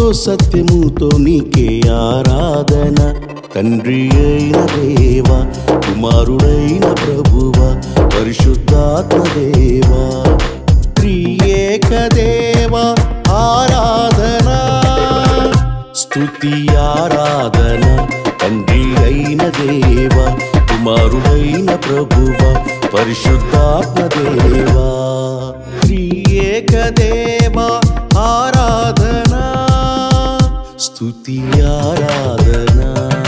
సత్యముతో నీకే ఆరాధన తండ్రి అయిన దేవ కుమారుడైన ప్రభువ పరిశుద్ధాత్మ దేవా త్రియేక దేవ ఆరాధన స్తుతి ఆరాధన తండ్రి అయిన దేవ కుమారుడైన ప్రభువ పరిశుద్ధాత్మ దేవా త్రియేక దేవ ఆరాధన స్తుతి ఆరాధన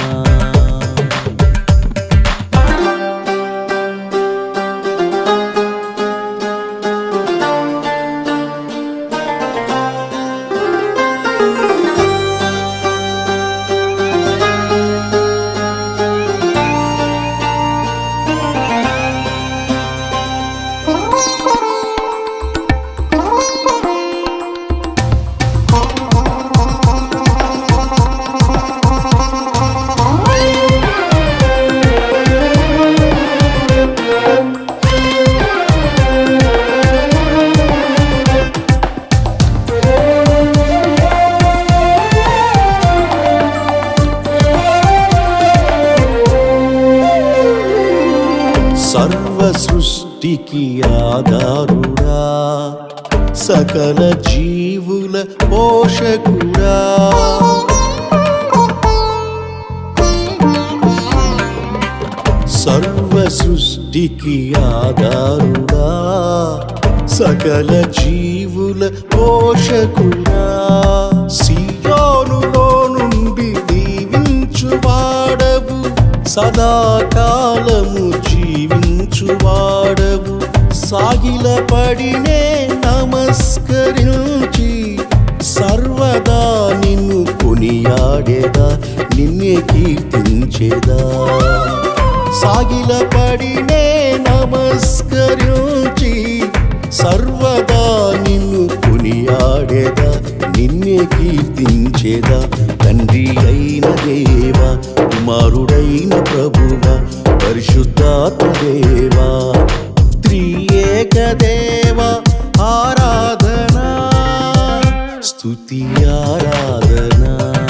సర్వ సృష్టికి ఆధారుడా సకల జీవుల పోషకుడా సర్వ సృష్టికి ఆధారుడా సకల జీవుల పోషకుడా సియోనులో నుండి దీవించువాడవు సదాకాలము జీవించువాడవు సాగిల పడినే నమస్కరించి సర్వదా నిన్ను కొనియాడేదా నిన్నే కీర్తించేదా సాగిల పడినే నమస్కరించి సర్వదా నిన్ను కొనియాడేదా నిన్నే కీర్తించేదా తండ్రి అయిన దేవ కుమారుడైన ప్రభువ పరిశుద్ధాత్మ దేవా త్రియేక దేవ ఆరాధన స్తుతి ఆరాధన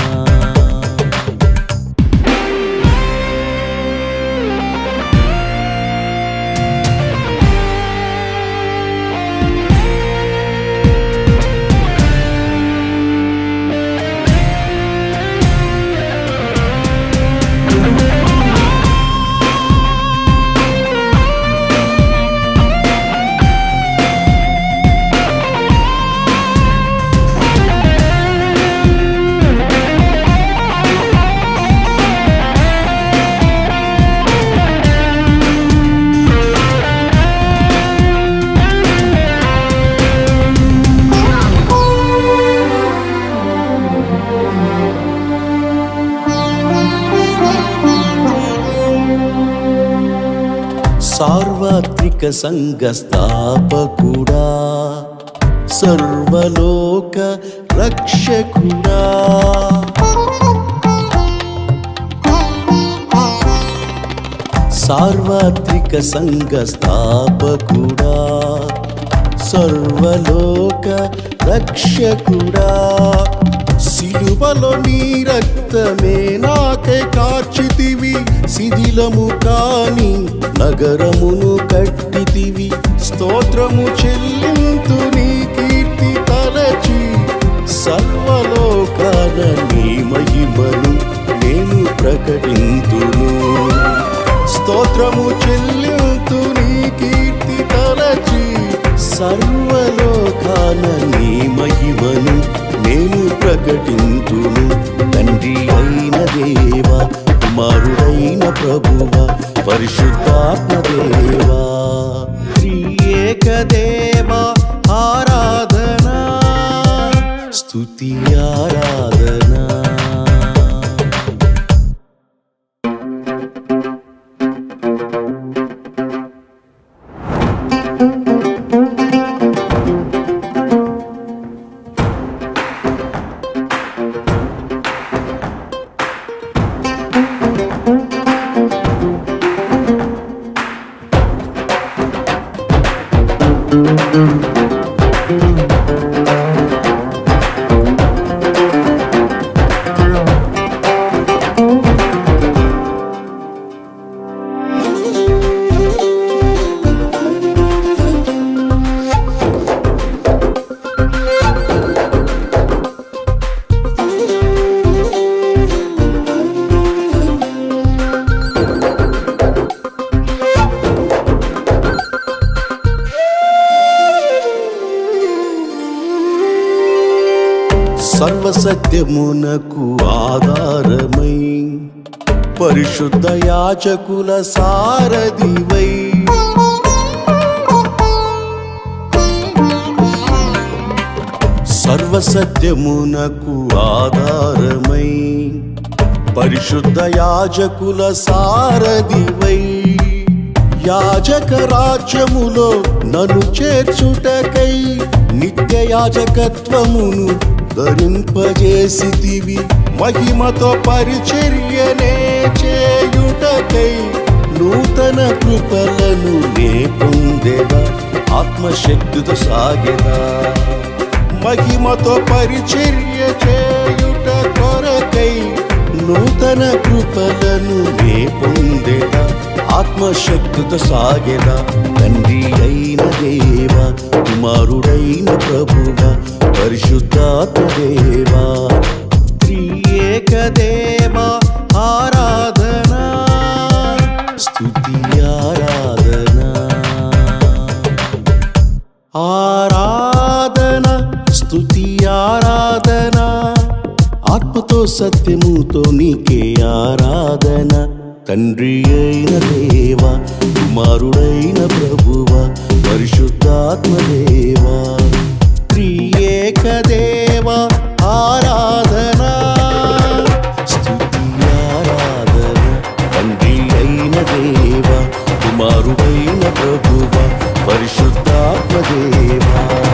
సార్వత్రిక సంఘ స్థాపకుడా సర్వలోక రక్షకుడా సార్వత్రిక సంఘ స్థాపకుడా సర్వలోక రక్షకుడా సిలువలో నీ రక్తమే నాకై కార్చితివి శిథిలము కాని నగరమును కట్టితివి స్తోత్రము చెల్లింతు నీ కీర్తి తలచి సర్వలోకాన నీ మహిమను నేను ప్రకటింతును స్తోత్రము చెల్లింతు నీ కీర్తి తలచి సర్వలోకాన నీ మహిమను నేను ప్రకటింతును తండ్రి అయిన దేవ కుమారుడైన ప్రభువ పరిశుద్ధాత్మ దేవా త్రియేక దేవ ఆరాధన స్తుతి ఆరాధన సర్వసత్యమునకు ఆధారమై పరిశుద్ధ యాచకుల సారథివై సర్వసత్యమునకు ఆధారమై పరిశుద్ధ యాజకుల సారథివై యాజక రాజ్యములో నన్ను చేర్చుటకై నిత్య యాజకత్వమును ధరింపజేసితివి మహిమతో పరిచర్యనే చేయుటకై నూతన కృపలను నే పొందెదా ఆత్మశక్తితో సాగెదా మహిమతో పరిచర్య చేయుట కొరకై నూతన కృపలను నే పొందెద ఆత్మశక్తితో సాగెద తండ్రి అయిన దేవ కుమారుడైన ప్రభువ పరిశుద్ధాత్మ దేవా త్రియేక దేవ ఆరాధన స్తుతి ఆరాధన ఆరాధన స్తుతి ఆరాధన ఆత్మతో సత్యముతో నీకే ఆరాధన తండ్రి అయిన దేవ కుమారుడైన ప్రభువ పరిశుద్ధాత్మ దేవా త్రియేక దేవ ఆరాధన స్తుతి ఆరాధన తండ్రి అయిన దేవ కుమారుడైన ప్రభువ పరిశుద్ధాత్మ దేవా